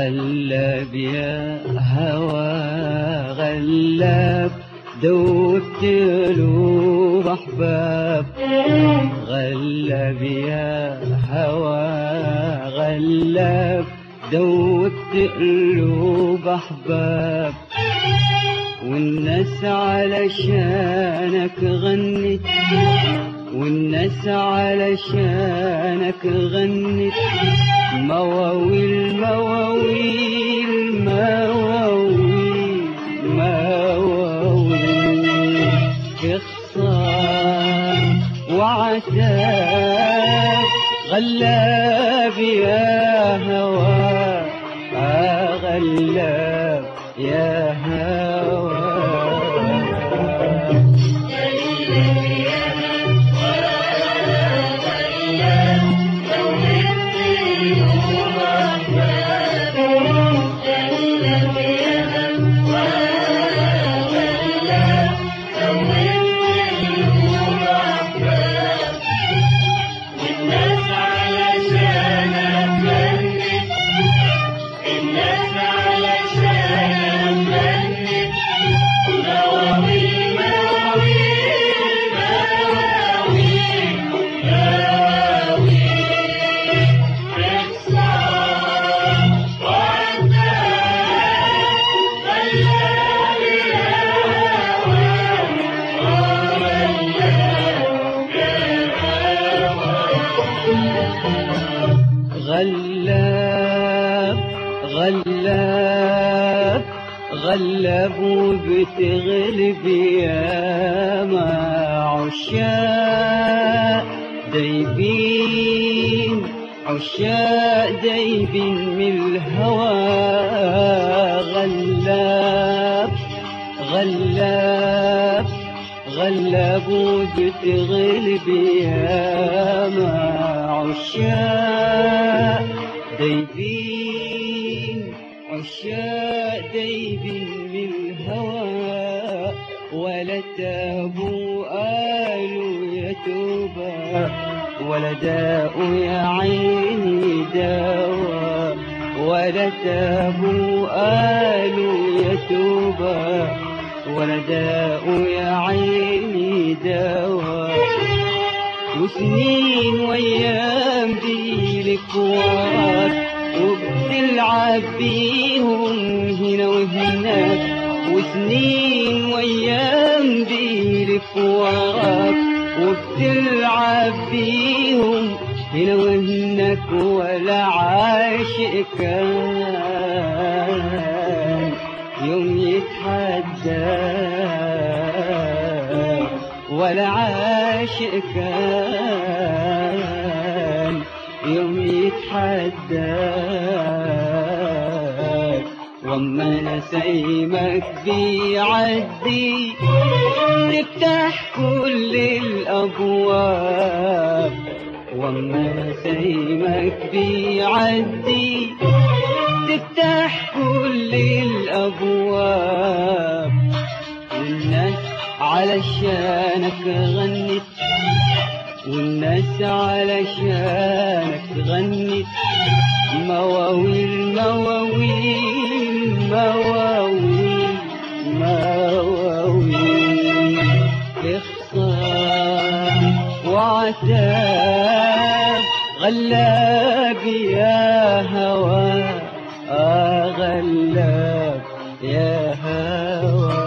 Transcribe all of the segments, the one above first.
غلب يا هوى غلب دوبت قلوب احباب غلب يا هوى غلب دوبت قلوب احباب والناس علشانك غنت والناس علشانك غنت مواويل مواويل مواويل مواويل اخسار وعتاب غلاب يا هوى آه غلاب يا هوى الناس علشانك غنت الناس علشانك غنت مواويل مواويل مواويل مواويل اخسر وعذاب غلاب يا هوى غلاب غلاب غلب وبتغلب يا ما عشاق دايبين عشاق دايبين من الهوى غلاب غلاب غلب وبتغلب يا ما عشاق دايبين عشاق دايبين من الهوى ولا تابوا قالوا يا توبة ولا داءوا يا عيني دوا ولا تابوا قالوا يا توبة ولا داءوا يا عيني دوا وسنين وايام ديلك وراك وبتلعب بيهم هنا وهناك وسنين وايام ديلك وراك وبتلعب بيهم هنا وهناك ولا عاشق كان يوم يتحدى ولا عاشق كان يوم يتحدى وما نسيمك بيعدي تفتح كل الأبواب وما نسيمك بيعدي تفتح كل الأبواب والناس علشانك غنت والناس علشانك غنت مواويل مواويل مواويل مواويل اخسار وعتاب غلاب يا هوى آه غلاب يا هوى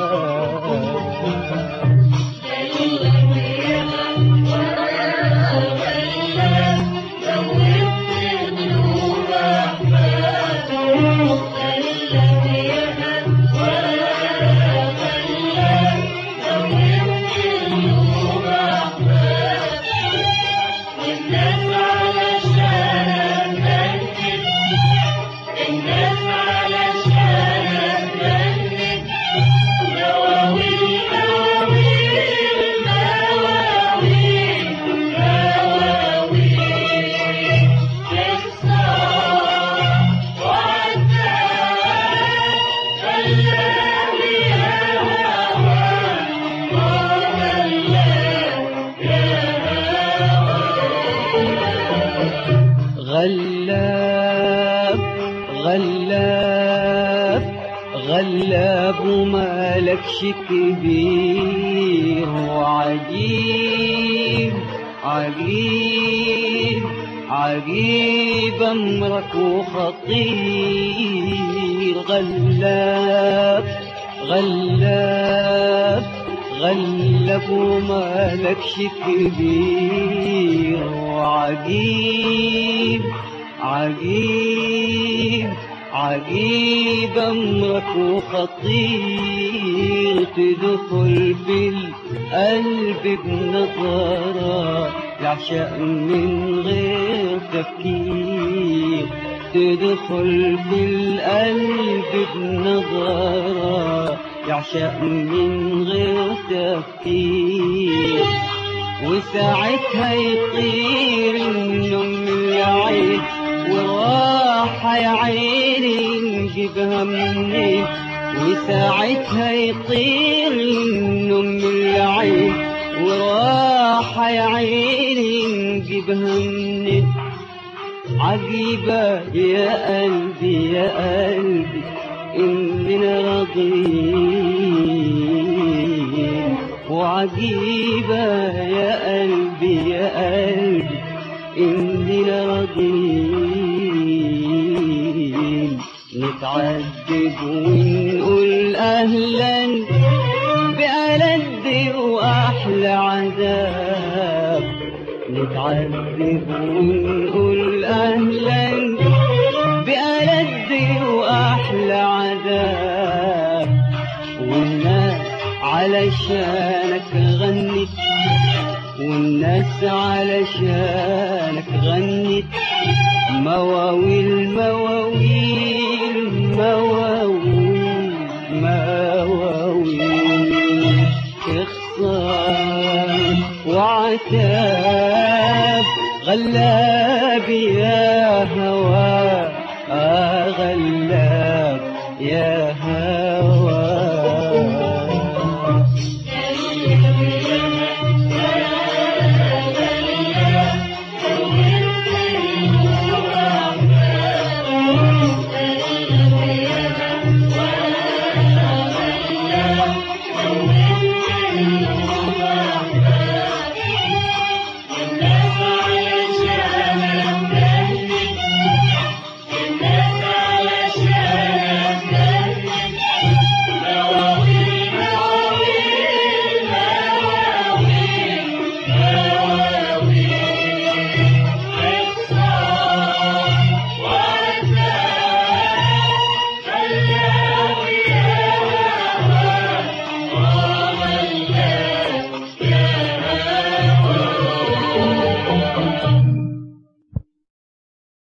الناس علشانك غنت الناس علشانك غنت غلاب غلاب ومالكش كبير وعجيب عجيب عجيب امرك وخطير غلاب غلاب غلب ومالكش كبير وعجيب عجيب عجيب امرك وخطير تدخل في القلب بنظرة يعشق من غير تفكير تدخل في القلب بنظرة يعشق من غير تفكير وساعتها يطير النوم من العين وراحة يا عيني نجيبها منين وساعتها يطير النوم من العين وراحة يا عيني نجيبها منين عجيبة يا قلبي يا قلبي إننا راضيين وعجيبة يا قلبي يا قلبي إننا راضيين نتعذب ونقول أهلا بألد وأحلى عذاب نتعذب ونقول أهلا بألد وأحلى عذاب والناس علشانك غنت والناس علشانك غنت مواويل مواويل مواويل مواويل اخصام وعتاب غلاب يا هوى آه غلاب يا